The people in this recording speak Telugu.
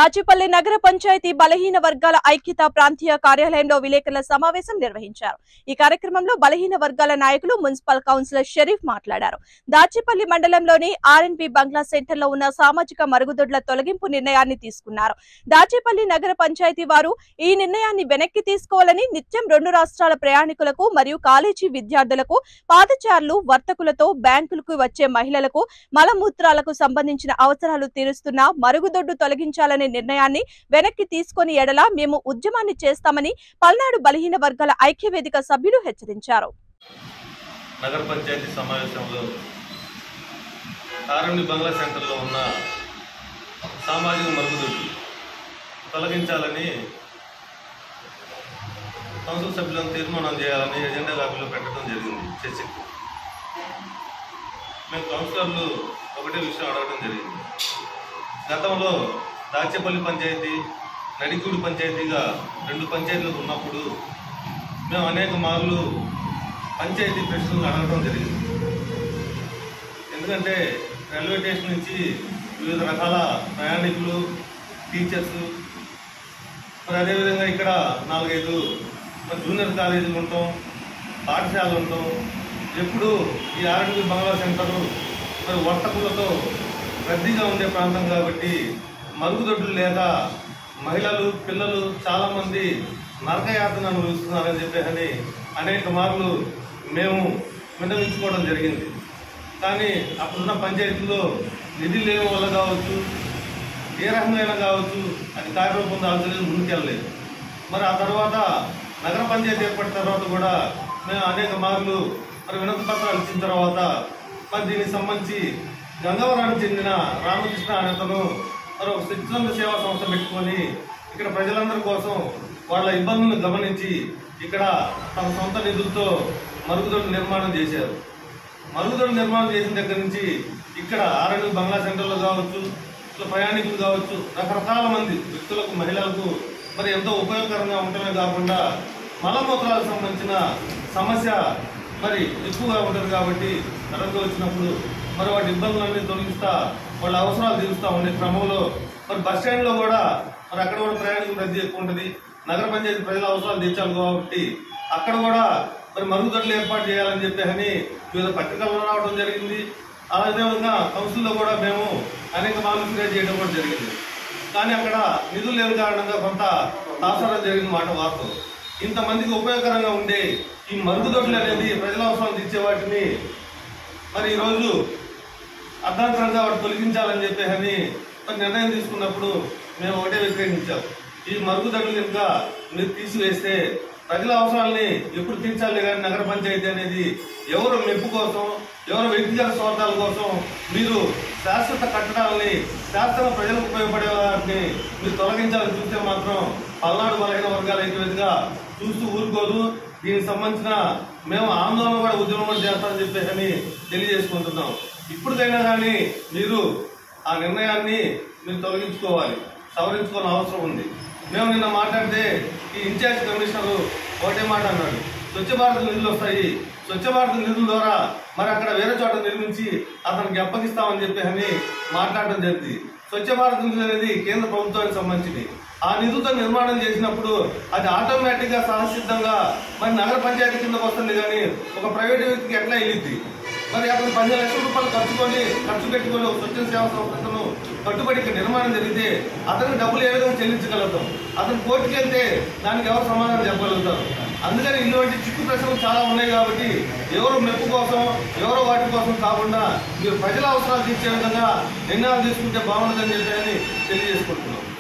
దాచిపల్లి నగర పంచాయతీ బలహీన వర్గాల ఐక్యత ప్రాంతీయ కార్యాలయంలో విలేకరుల సమావేశం నిర్వహించారు ఈ కార్యక్రమంలో బలహీన వర్గాల నాయకులు మున్సిపల్ కౌన్సిలర్ షరీఫ్ మాట్లాడారు దాచిపల్లి మండలంలోని ఆర్ఎన్బి బంగ్లా సెంటర్ లో ఉన్న సామాజిక మరుగుదొడ్ల తొలగింపు నిర్ణయాన్ని తీసుకున్నారు దాచేపల్లి నగర పంచాయతీ వారు ఈ నిర్ణయాన్ని వెనక్కి తీసుకోవాలని నిత్యం రెండు రాష్ట్రాల ప్రయాణికులకు మరియు కాలేజీ విద్యార్థులకు పాదచారులు వర్తకులతో బ్యాంకులకు వచ్చే మహిళలకు మలమూత్రాలకు సంబంధించిన అవసరాలు తీరుస్తున్న మరుగుదొడ్డు తొలగించాలనే నిర్ణయాన్ని వెనక్కి తీసుకొని ఎడల మేము ఉద్యమాన్ని చేస్తామని పల్నాడు బలహీన వర్గాల ఐక్యవేదిక సభ్యులు హెచ్చరించారు నగర పంచాయతీ సమావేశంలో కారండి బంగ్లా సెంటర్లో ఉన్న సామాజిక మరుగుదొడ్లు తొలగించాలని కౌన్సిల్ సభ్యులను తీర్మానం చేయాలని ఎజెండా కాపీలో పెట్టడం జరిగింది చర్చకు మేము కౌన్సిలర్లు ఒకటే విషయం అడగడం జరిగింది గతంలో దాచేపల్లి పంచాయతీ నడిగూడి పంచాయతీగా రెండు పంచాయతీలు ఉన్నప్పుడు మేము అనేక మార్లు పంచాయతీ ప్రశ్నలు అడగడం జరిగింది ఎందుకంటే రైల్వే స్టేషన్ నుంచి వివిధ రకాల ప్రయాణికులు టీచర్స్ మరి అదేవిధంగా ఇక్కడ నాలుగైదు మరి జూనియర్ కాలేజీలు ఉంటాం పాఠశాలలు ఉంటాం ఎప్పుడు ఈ ఆర్ఎండ్బి బంగ్లా సెంటరు మరి వర్తకులతో రద్దీగా ఉండే ప్రాంతం కాబట్టి మరుగుదొడ్లు లేక మహిళలు పిల్లలు చాలామంది నరకయాతన అనుభవిస్తున్నారని చెప్పేసి అనేక మార్లు మేము విన్నవించుకోవడం జరిగింది కానీ అప్పుడున్న పంచాయతీలో నిధి లేని వల్ల కావచ్చు ఏ రకంగా కావచ్చు అది కార్యరూపం దాల్చలేదు ముందుకెళ్ళలేదు మరి ఆ తర్వాత నగర పంచాయతీ ఏర్పడిన తర్వాత కూడా మేము అనేక మార్లు మరి వినతి పత్రాలు ఇచ్చిన తర్వాత మరి దీనికి సంబంధించి గంగవరానికి చెందిన రామకృష్ణ అనే అతను మరి ఒక స్వచ్ఛంద సేవా సంస్థ పెట్టుకొని ఇక్కడ ప్రజలందరి కోసం వాళ్ళ ఇబ్బందులను గమనించి ఇక్కడ తన సొంత నిధులతో మరుగుదొడ్ల నిర్మాణం చేశారు మరుగుదొడ్ల నిర్మాణం చేసిన దగ్గర నుంచి ఇక్కడ ఆర్ఎన్ బంగ్లా సెంటర్లో కావచ్చు ఇట్లా ప్రయాణికులు కావచ్చు రకరకాల మంది వ్యక్తులకు మహిళలకు మరి ఎంతో ఉపయోగకరంగా ఉండటమే కాకుండా మలమూత్రాలకు సంబంధించిన సమస్య మరి ఎక్కువగా ఉంటుంది కాబట్టి తరంగా వచ్చినప్పుడు మరి వాటి ఇబ్బందులన్నీ తొలగిస్తా వాళ్ళ అవసరాలు తీరుస్తూ ఉండే క్రమంలో మరి బస్ స్టాండ్లో కూడా మరి అక్కడ కూడా ప్రయాణికులు రద్దీ ఎక్కువ ఉంటుంది నగర పంచాయతీ ప్రజల అవసరాలు తీర్చాలి కాబట్టి అక్కడ కూడా మరి మరుగుదొడ్లు ఏర్పాటు చేయాలని చెప్పేసి వివిధ పత్రికల్లో రావడం జరిగింది అదేవిధంగా కౌన్సిల్లో కూడా మేము అనేక మార్లు ఫిర్యాదు చేయడం కూడా జరిగింది కానీ అక్కడ నిధులు లేని కారణంగా కొంత తాసారం జరిగిన మాట వాస్తవం ఇంతమందికి ఉపయోగకరంగా ఉండే ఈ మరుగుదొడ్లు అనేది ప్రజల అవసరాలు తీర్చే వాటిని మరి ఈరోజు అర్ధాంతరంగా వాటి తొలగించాలని చెప్పేసి మరి నిర్ణయం తీసుకున్నప్పుడు మేము ఒకటే వ్యతిరేకించాం ఈ మరుగుదొడ్లు కనుక మీరు తీసివేస్తే ప్రజల అవసరాలని ఎప్పుడు తీర్చాలి కానీ నగర పంచాయతీ అనేది ఎవరు మెప్పు కోసం ఎవరు వ్యక్తిగత స్వార్థాల కోసం మీరు శాశ్వత కట్టడాలని శాస్త్రంగా ప్రజలకు ఉపయోగపడే వాటిని మీరు తొలగించాలని చూస్తే మాత్రం పల్నాడు బలహీన వర్గాల ఐక్యవేదిగా చూస్తూ ఊరుకోదు దీనికి సంబంధించిన మేము ఆందోళన కూడా ఉద్యమం కూడా చేస్తామని చెప్పేసి తెలియజేసుకుంటున్నాం ఇప్పటికైనా కానీ మీరు ఆ నిర్ణయాన్ని మీరు తొలగించుకోవాలి సవరించుకోవాల్సిన అవసరం ఉంది మేము నిన్న మాట్లాడితే ఈ ఇన్ఛార్జ్ కమిషనర్ ఒకటే మాట అన్నాడు స్వచ్ఛ భారత్ నిధులు వస్తాయి స్వచ్ఛ భారత్ నిధుల ద్వారా మరి అక్కడ వేరే చోట నిర్మించి అతనికి అప్పగిస్తామని చెప్పి మాట్లాడడం జరిగింది స్వచ్ఛ భారత్ నిధులు అనేది కేంద్ర ప్రభుత్వానికి సంబంధించింది ఆ నిధులతో నిర్మాణం చేసినప్పుడు అది ఆటోమేటిక్ గా సహసిద్ధంగా మరి నగర పంచాయతీ కిందకు వస్తుంది కానీ ఒక ప్రైవేట్ వ్యక్తికి ఎట్లా వెళ్ళిద్ది మరి అతను పదిహేను లక్షల రూపాయలు ఖర్చుకొని ఖర్చు పెట్టుకొని ఒక స్వచ్ఛ సేవా సంస్థను కట్టుబడి ఇక్కడ నిర్మాణం జరిగితే అతనికి డబ్బులు ఏ విధంగా చెల్లించగలుగుతాం అతను కోర్టుకి వెళ్తే దానికి ఎవరు సమాధానం చెప్పగలుగుతారు అందుకని ఇటువంటి చిక్కు ప్రశ్నలు చాలా ఉన్నాయి కాబట్టి ఎవరు మెప్పు కోసం ఎవరో వాటి కోసం కాకుండా మీరు ప్రజల అవసరాలు తీర్చే విధంగా నిర్ణయాలు తీసుకుంటే బాగుంటుందని చెప్పి తెలియజేసుకుంటున్నాం